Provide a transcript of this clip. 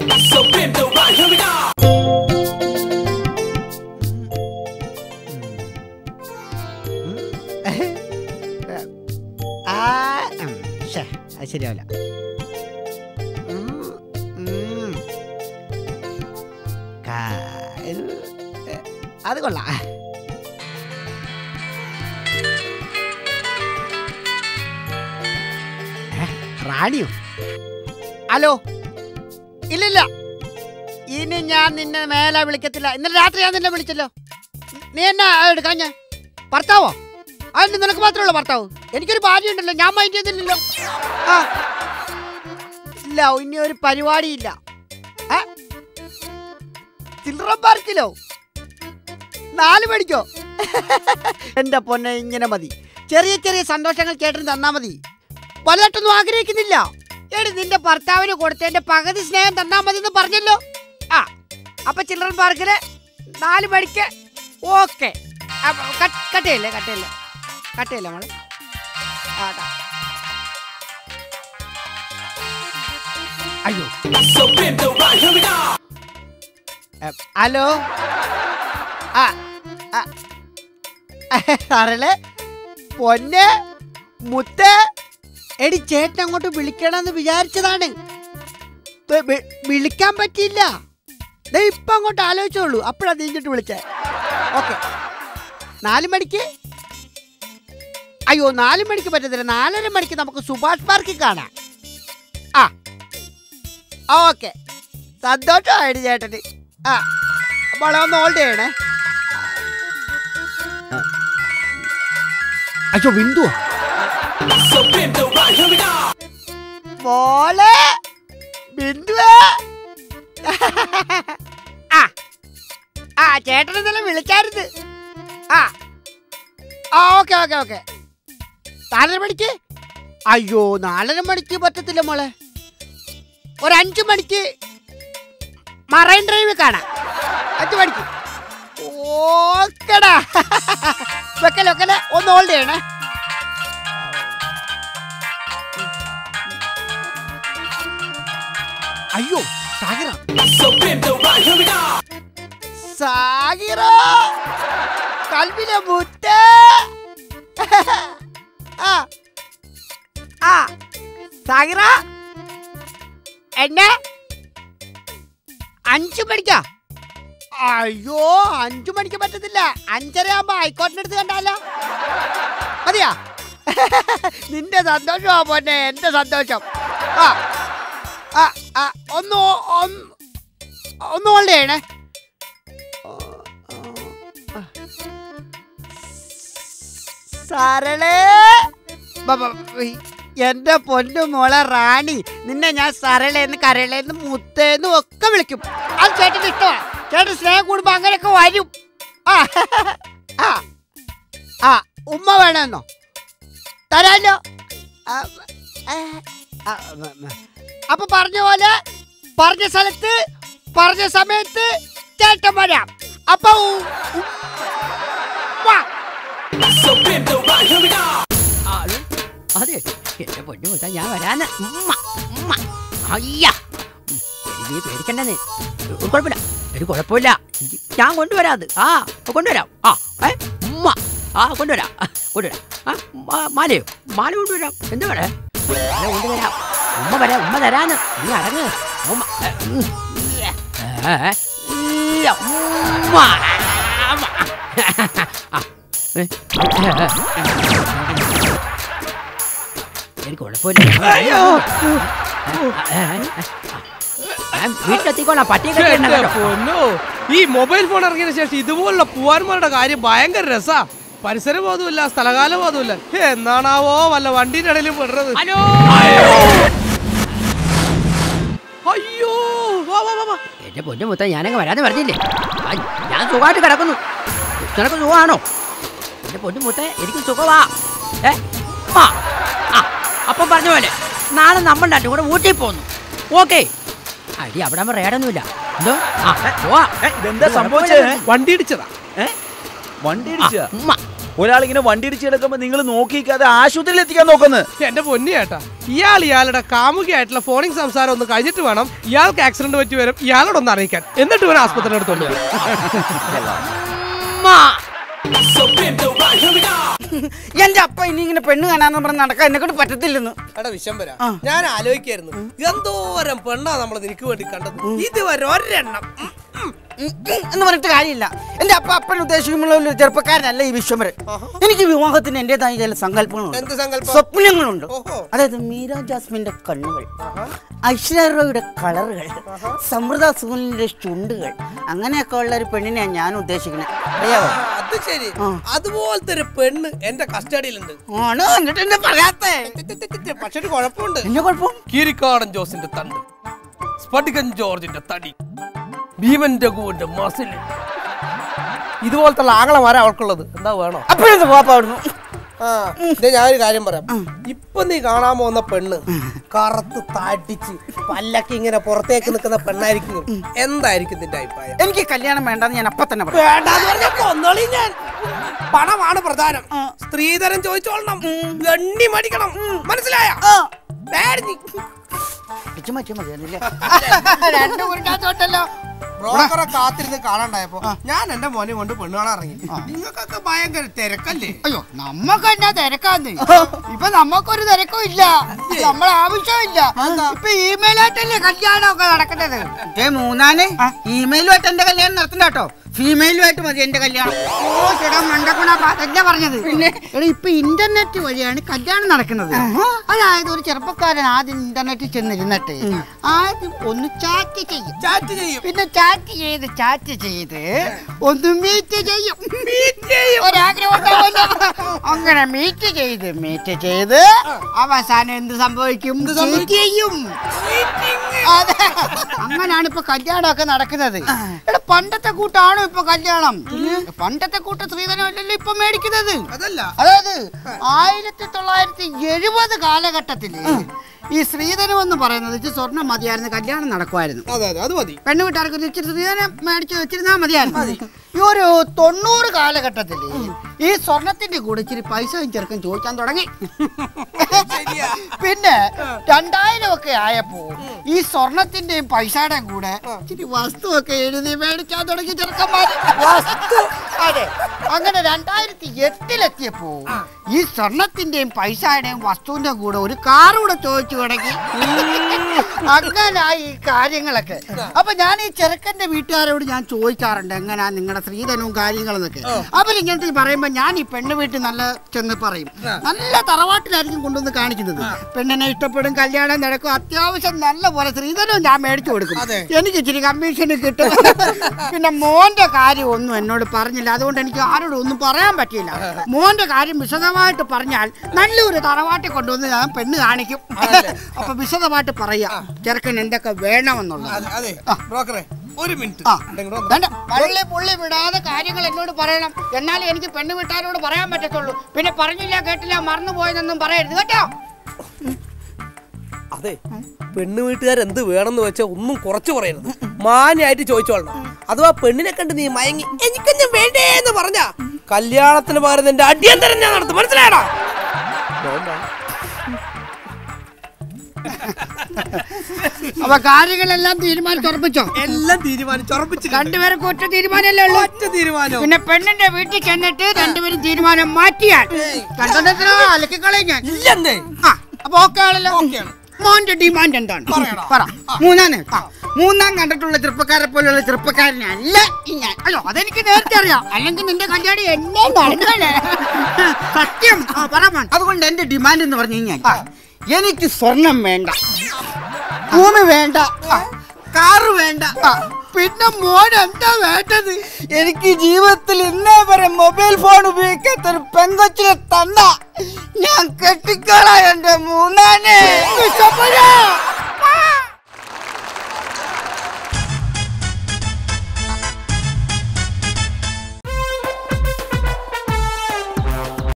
So bend the right, here we go. ആ ഉം, ശ്ശെ, അത് ശരിയാവില്ല ഉം, ഉം. കാ- ഇത്, ഏ, അത് കൊള്ളാം ഏ, റാണിയോ ഹലോ ഇല്ലില്ല ഇനി ഞാൻ നിന്നെ മേലെ വിളിക്കത്തില്ല ഇന്നലെ രാത്രി ഞാൻ നിന്നെ വിളിച്ചല്ലോ നീ എന്നാ എടുക്കാൻ ഞാൻ ഭർത്താവോ അതിന് നിനക്ക് മാത്രമേ ഉള്ളൂ ഭർത്താവ് എനിക്കൊരു ഭാര്യ ഉണ്ടല്ലോ ഞാൻ മൈൻഡ് ചെയ്തില്ലല്ലോ ആ ഇല്ല ഇനി ഒരു പരിപാടിയില്ല ഏ? ചിൽഡ്രൻ പാർക്കിലോ നാല് മണിക്കോ എന്റെ പൊന്നെ ഇങ്ങനെ മതി ചെറിയ ചെറിയ സന്തോഷങ്ങൾ ചേട്ടൻ തന്നാ മതി വലുതായിട്ടൊന്നും ആഗ്രഹിക്കുന്നില്ല എടി നിന്റെ ഭർത്താവിന് കൊടുത്തതിന്റെ പകുതി സ്നേഹം തന്നാ മതി എന്ന് പറഞ്ഞല്ലോ ആ അപ്പൊ ചിൽഡ്രൻ പാർക്കില് നാല് മണിക്ക് ഓക്കെ കട്ടയല്ലേ കട്ടയല്ലേ കട്ടയല്ലേ നമ്മള് ആടാ അയ്യോ So bend the right, here we go. എ, ഹലോ ആ ആ, സാറല്ലേ പൊന്നെ മുത്ത് എടി ചേട്ടൻ അങ്ങോട്ട് വിളിക്കണമെന്ന് വിചാരിച്ചതാണ് ദേ, വി- വിളിക്കാൻ പറ്റിയില്ല ദേ ഇപ്പൊ അങ്ങോട്ട് ആലോചിച്ചോളൂ അപ്പോഴാ നീ ഇങ്ങോട്ട് വിളിച്ചേ ഓക്കെ നാല് മണിക്ക് അയ്യോ നാല് മണിക്ക് പറ്റത്തില്ല നാലര മണിക്ക് നമുക്ക് സുഭാഷ് പാർക്കിൽ കാണാം ആ ഓക്കെ സന്തോഷമായിട്ട് ചേട്ടന് ആ മോളെ ഒന്ന് ഹോൾഡ് ചെയ്യണേ അയ്യോ Bindu So bend the right, here we go. മോളെ ബിന്ദുവേ ആ ആ ചേട്ടൻ ഇന്നലെ വിളിക്കാറുണ്ട് ആ ആ ഓക്കെ ഓക്കെ ഓക്കെ നാലര മണിക്ക് അയ്യോ നാലര മണിക്ക് പറ്റത്തില്ല മോളെ ഒരു അഞ്ചു മണിക്ക് മറൈൻ ഡ്രൈവ് കാണാം അഞ്ചു മണിക്ക് ഓക്കെടാ വെക്കല്ലേ വെക്കല്ലേ ഒന്ന് ഹോൾഡ് ചെയ്യണേ അയ്യോ സാഗറ So bend the right, here we go. സാഗിറ കൽവിലെ മുത്ത ആ ആ സാഗിറ എന്നെ അഞ്ചു മണിക്കാ അയ്യോ അഞ്ചു മണിക്ക് പറ്റത്തില്ല അഞ്ചര ആകുമ്പോ ഹൈക്കോർട്ടിന്റെ അടുത്ത് കണ്ടാലോ മതിയാ നിന്റെ സന്തോഷമാ പോന്നെ എന്റെ സന്തോഷം ആ ആ ആ ഒന്ന് ഓ- ഒന്ന് ഒന്ന് ഹോൾഡ് ചെയ്യണേ സരളേ ബ- ബ- ഈ എന്റെ പൊന്നു മോളെ റാണി നിന്നെ ഞാൻ സരളേന്ന് കരളേന്ന് മുത്തേന്ന് ഒക്കെ വിളിക്കും അത് ചേട്ടന് ഇഷ്ടമാ ചേട്ടൻ സ്നേഹം കൂടുമ്പോ അങ്ങനെയൊക്കെ വരും ആ ആ ആ ഉമ്മ വേണമെന്നോ തരാലോ ആ, ആ, ആ, മ- മ. അപ്പൊ പറഞ്ഞ പോലെ പറഞ്ഞ സ്ഥലത്ത് പറഞ്ഞ സമയത്ത് ചേട്ടൻ വരാം അപ്പൊ ഉ- ഉമ്മ. So bend the right, here we go. ആള് അതെ എന്റെ പൊന്നു മുത്ത ഞാൻ വരാന്ന് ഉമ്മ ഉമ്മ അയ്യ ഉം, എടി നീ പേടിക്കണ്ടെന്ന് ഒരു കുഴപ്പമില്ല ഒരു കുഴപ്പമില്ല ഞാൻ കൊണ്ടുവരാം അത് ആ കൊണ്ടുവരാം ആ ഏ ഉമ്മ ആ കൊണ്ടുവരാം ആ, കൊണ്ടുവരാം ആ മ- മാലയോ മാല കൊണ്ടുവരാം എന്ത് വേണേ മാല കൊണ്ടുവരാം ഉമ്മ വരാം ഉമ്മ തരാന്ന് നീ അടങ്ങ് ഉമ്മ ഏ, ഉം, ഏ, ഏ, ഇയ്യ, ഉമ്മ ഉമ്മ. ആ, ഏ, എനിക്ക് കുഴപ്പമില്ല ഞാൻ വീട്ടിലെത്തിക്കോളാം പട്ടിയൊക്കെ എന്റെ കേട്ടോ പൊന്നോ ഈ മൊബൈൽ ഫോൺ ഇറങ്ങിയതിനു ശേഷം ഇതുപോലുള്ള പൂവാന്മാരുടെ കാര്യം ഭയങ്കര രസാ പരിസര ബോധമില്ല സ്ഥലകാല ബോധമില്ല എന്നാണാവോ വല്ല വണ്ടിന്റെ ഇടയിലും പെടുന്നത് ഹലോ അയ്യോ വാ വാ വാ, വാ എന്റെ പൊന്നു മുത്ത ഞാനങ്ങ് വരാന്ന് പറഞ്ഞില്ലേ ആ, ഞാൻ സുഖമായിട്ട് കിടക്കുന്നു നിനക്ക് സുഖമാണോ എന്റെ പൊന്നു മുത്ത എനിക്ക് സുഖമാ ഏ ആ ആ, അപ്പം പറഞ്ഞ പോലെ നാളെ നമ്മൾ രണ്ടും കൂടെ ഊട്ടി പോന്നു ഓക്കെ അടി അവിടെ ആകുമ്പോ റേഡൊന്നുമില്ല എന്തോ ആ ഏ, പോവാ. ഏ, ഇതെന്താ ഇത് സംഭവിച്ചേ? കുഴപ്പമില്ല. വണ്ടി ഇടിച്ചതാ വണ്ടി ആ, ഇടിച്ചാ ഉമ്മ ഒരാളിങ്ങനെ വണ്ടി ഇടിച്ച് കിടക്കുമ്പോ നിങ്ങൾ നോക്കിക്കാതെ ആശുപത്രിയിൽ എത്തിക്കാൻ നോക്കുന്നു എന്റെ പൊന്നി ചേട്ടാ ഇയാൾ ഇയാളുടെ കാമുകിയായിട്ടുള്ള ഫോണിംഗ് സംസാരം ഒന്ന് കഴിഞ്ഞിട്ട് വേണം ഇയാൾക്ക് ആക്സിഡന്റ് പറ്റി വരും ഇയാളോടൊന്ന് അറിയിക്കാൻ എന്നിട്ട് വേണം ആസ്പത്രിയിൽ എടുത്തോണ്ട് വരാൻ. So bend over, here we go. എന്റെ അപ്പ ഇനി ഇങ്ങനെ പെണ്ണ് കാണാന്ന് പറഞ്ഞ് നടക്കാൻ എന്നെ കൊണ്ട് പറ്റത്തില്ലെന്ന് എടാ വിശംബര ഞാൻ ആലോചിക്കായിരുന്നു എന്തോരം പെണ്ണാ നമ്മൾ നിനക്ക് വേണ്ടി കണ്ടത് ഇതുവരെ ഒരെണ്ണം ഉം, ഉം. ഉം, ഉം എന്ന് പറഞ്ഞിട്ട് കാര്യമില്ല എന്റെ അപ്പ അപ്പൻ ഉദ്ദേശിക്കുമ്പോൾ ഒരു ചെറുപ്പക്കാരനല്ല ഈ വിശ്വമരൻ എനിക്ക് വിവാഹത്തിന് എന്റേതായ ചില സങ്കല്പങ്ങളുണ്ട് എന്ത് സങ്കല്പം സ്വപ്നങ്ങളുണ്ട് ഓഹോ. അതായത് മീര ജാസ്മിന്റെ കണ്ണുകൾ ഐശ്വര്യ റോയുടെ കളറുകൾ സമൃദ്ധ സുനിലിന്റെ ചുണ്ടുകൾ അങ്ങനെയൊക്കെ ഉള്ള ഒരു പെണ്ണിനെ ഞാൻ ഉദ്ദേശിക്കുന്നത് അറിയാവോ അത് ശരി അതുപോലത്തെ ഒരു പെണ്ണ് എന്റെ കസ്റ്റഡിയിലുണ്ട് ആണോ എന്നിട്ട് എന്നെ പറയാത്തേ പക്ഷെ ഒരു കുഴപ്പമുണ്ട് എന്നെ കുഴപ്പം കീരിക്കാടൻ ജോസിന്റെ തണ്ട് സ്ഫടികൻ ജോർജിന്റെ തടി ഭീമൻ രഘുവിന്റെ മസിൽ ഇതുപോലത്തെ ആങ്ങളമാരാ അവൾക്കുള്ളത് എന്താ വേണോ അപ്പോഴത്തെ പോപ്പ അവിടുന്ന് ആ ദേ ഞാനൊരു കാര്യം പറയാം ഇപ്പൊ നീ കാണാൻ പോകുന്ന പെണ്ണ് കറുത്ത് തടിച്ച് പല്ലൊക്കെ ഇങ്ങനെ പുറത്തേക്ക് നിൽക്കുന്ന പെണ്ണായിരിക്കും എന്തായിരിക്കും നിന്റെ അഭിപ്രായം എനിക്ക് കല്യാണം വേണ്ടെന്ന് ഞാൻ അപ്പൊ തന്നെ പറയാം വേണ്ടാന്ന് പറഞ്ഞാ കൊന്നോളി ഞാൻ പണമാണ് പ്രധാനം സ്ത്രീധനം ചോദിച്ചോളണം ഗണ്ണി മടിക്കണം മനസ്സിലായ പിച്ചു മാറ്റി മതിയാണല്ലേ രണ്ടു കുരുട്ടാത്തോട്ടല്ലോ ബ്രോക്കറെ കാത്തിരുന്ന് കാണാണ്ടായപ്പോ ഞാൻ എന്റെ മോനെ കൊണ്ട് പെണ്ണ് കാണാൻ ഇറങ്ങി നിങ്ങൾക്കൊക്കെ ഭയങ്കര തിരക്കല്ലേ അയ്യോ നമ്മക്ക് എന്നാ തിരക്കാന്ന് ഇപ്പൊ നമ്മക്കൊരു തിരക്കും ഇല്ല നമ്മളെ ആവശ്യമില്ല ഇപ്പൊ ഇമെയിൽ ആയിട്ടല്ലേ കല്യാണമൊക്കെ നടക്കുന്നത് ഏ മൂന്നാന് ഇമെയിലുമായിട്ട് എന്റെ കല്യാണം നടത്തണ്ട കേട്ടോ ഫീമെയിലുമായിട്ട് മതി എന്റെ കല്യാണം ഓ ചേട്ടാ മണ്ടക്കുണ അതല്ല പറഞ്ഞത് പിന്നെ എടാ ഇപ്പൊ ഇന്റർനെറ്റ് വഴിയാണ് കല്യാണം നടക്കുന്നത് അതായത് ഒരു ചെറുപ്പക്കാരൻ ആദ്യം ഇന്റർനെറ്റിൽ ചെന്നിരുന്നിട്ട് ആദ്യം ഒന്ന് ചാറ്റ് ചെയ്യും ചാറ്റ് ചെയ്യും പിന്നെ ചാറ്റ് ചെയ്ത് ചാറ്റ് ചെയ്ത് ഒന്ന് മീറ്റ് ചെയ്യും ഒരാഗ്രഹം ഉണ്ടാവുമല്ലോ. അങ്ങനെ മീറ്റ് ചെയ്ത് മീറ്റ് ചെയ്ത് അവസാനം എന്ത് സംഭവിക്കും Cheat ചെയ്യും അതെ അങ്ങനാണ് ഇപ്പൊ കല്യാണമൊക്കെ നടക്കുന്നത് എടാ പണ്ടത്തെ കൂട്ടാണോ ഇപ്പൊ കല്യാണം പണ്ടത്തെ കൂട്ട സ്ത്രീധനമല്ലല്ലോ ഇപ്പൊ മേടിക്കുന്നത് അതല്ല അതായത് ആയിരത്തി തൊള്ളായിരത്തി എഴുപത് കാലഘട്ടത്തില് ഈ ശ്രീധനം എന്ന് പറയുന്നത് ഇച്ചിരി സ്വർണം മതിയായിരുന്നു കല്യാണം നടക്കുമായിരുന്നു അതെ അതെ അത് മതി പെണ്ണു വീട്ടുകാർക്ക് ഒരു ഇച്ചിരി ശ്രീധനം മേടിച്ച് വെച്ചിരുന്നാ മതിയായിരുന്നു ഈ ഒരു തൊണ്ണൂറ് കാലഘട്ടത്തില് ഈ സ്വർണത്തിന്റെ കൂടെ ഇച്ചിരി പൈസ ചെറുക്കൻ ചോദിക്കാൻ തുടങ്ങി പിന്നെ രണ്ടായിരം ഒക്കെ ആയപ്പോ ഈ സ്വർണത്തിന്റെയും പൈസയുടെയും കൂടെ ഇച്ചിരി വസ്തുവൊക്കെ എഴുതി മേടിക്കാൻ തുടങ്ങി ചെറുക്കന്മാർ വസ്തു അതെ അങ്ങനെ രണ്ടായിരത്തി എട്ടിലെത്തിയപ്പോ ഈ സ്വർണത്തിന്റെയും പൈസയുടെയും വസ്തുവിന്റെ കൂടെ ഒരു കാർ കൂടെ ചോദിച്ചു തുടങ്ങി അങ്ങനെ ഈ കാര്യങ്ങളൊക്കെ അപ്പൊ ഞാൻ ഈ ചെറുക്കന്റെ വീട്ടുകാരോട് ഞാൻ ചോദിക്കാറുണ്ട് എങ്ങനെയാ നിങ്ങളുടെ സ്ത്രീധനവും കാര്യങ്ങളെന്നൊക്കെ അവരിങ്ങനത്തെ പറയുമ്പോ ഞാൻ ഈ പെണ്ണ് വീട്ടിൽ നല്ല ചെന്ന് പറയും നല്ല തറവാട്ടിലായിരിക്കും കൊണ്ടുവന്ന് കാണിക്കുന്നത് പെണ്ണിനെ ഇഷ്ടപ്പെടും കല്യാണം നടക്കും അത്യാവശ്യം നല്ല പോലെ സ്ത്രീധനവും ഞാൻ മേടിച്ചു കൊടുക്കും എനിക്ക് ഇച്ചിരി കമ്മീഷൻ കിട്ടും പിന്നെ മോന്റെ കാര്യം ഒന്നും എന്നോട് പറഞ്ഞില്ല അതുകൊണ്ട് എനിക്ക് ആരോടും ഒന്നും പറയാൻ പറ്റിയില്ല മോന്റെ കാര്യം വിശദമായിട്ട് പറഞ്ഞാൽ നല്ലൊരു തറവാട്ടിൽ കൊണ്ടുവന്ന് ഞാൻ പെണ്ണ് കാണിക്കും അപ്പൊ വിശദമായിട്ട് പറയാ ചെറുക്കൻ എന്തൊക്കെ വേണമെന്നുള്ളത് അതെ അതെ ബ്രോക്കറെ ഒരു മിനിറ്റ് ആ. വേണ്ട പള്ളി പുള്ളി വിടാതെ കാര്യങ്ങൾ എന്നോട് പറയണം എന്നാലേ എനിക്ക് പെണ്ണ് വീട്ടുകാരോട് പറയാൻ പറ്റത്തുള്ളൂ പിന്നെ പറഞ്ഞില്ല കേട്ടില്ല മറന്നു പോയതെന്നും പറയരുത് കേട്ടോ അതെ പെണ്ണ് വീട്ടുകാർ എന്ത് വേണമെന്ന് വെച്ചാൽ ഒന്നും കുറച്ച് പറയരുത് മാന്യായിട്ട് ചോദിച്ചോളണം അഥവാ പെണ്ണിനെ കണ്ട് നീ മയങ്ങി എനിക്കൊന്നും വേണ്ടേ എന്ന് പറഞ്ഞ കല്യാണത്തിന് പകരം നിന്റെ അടിയന്തരം ഞാൻ നടത്തും മനസ്സിലായടാ അപ്പൊ കാര്യങ്ങളെല്ലാം തീരുമാനിച്ചുറപ്പിച്ചോ എല്ലാം തീരുമാനിച്ചുറപ്പിച്ചു രണ്ടുപേർക്ക് ഒറ്റ തീരുമാനമല്ലേ ഉള്ളൂ ഒറ്റ തീരുമാനം പിന്നെ പെണ്ണിന്റെ വീട്ടിൽ ചെന്നിട്ട് രണ്ടുപേരും തീരുമാനം മാറ്റിയാൽ രണ്ടെണ്ണത്തിനോ അലക്കിക്കളയും ഞാൻ ഇല്ലെന്നേ ആ അപ്പൊ ഓക്കെ ആണല്ലോ ഓക്കെയാണ് മോന്റെ ഡിമാൻഡ് എന്താണ് പറയടാ. പറ മൂന്നാന് മൂന്നാം കണ്ടിട്ടുള്ള ചെറുപ്പക്കാരെ പോലെയുള്ള ചെറുപ്പക്കാരനല്ല ഈ ഞാൻ അയ്യോ അതെനിക്ക് നേരത്തെ അറിയാം അല്ലെങ്കിൽ നിന്റെ കല്യാണം എന്നെ നടന്നേ സത്യം ആ, പറ മോൻ. അതുകൊണ്ട് എന്റെ ഡിമാൻഡ് എന്ന് പറഞ്ഞു കഴിഞ്ഞാൽ എനിക്ക് സ്വർണം വേണ്ട ഭൂമി വേണ്ട കാറ് വേണ്ട പിന്നെ മോൻ എന്താ വേണ്ടത് എനിക്ക് ജീവിതത്തിൽ ഇന്നേ വരെ മൊബൈൽ ഫോൺ ഉപയോഗിക്കാത്ത ഒരു പെങ്കൊച്ചിനെ തന്ന ഞാൻ കെട്ടിക്കോളാം എന്റെ മൂന്നാനെ വിശപ്പന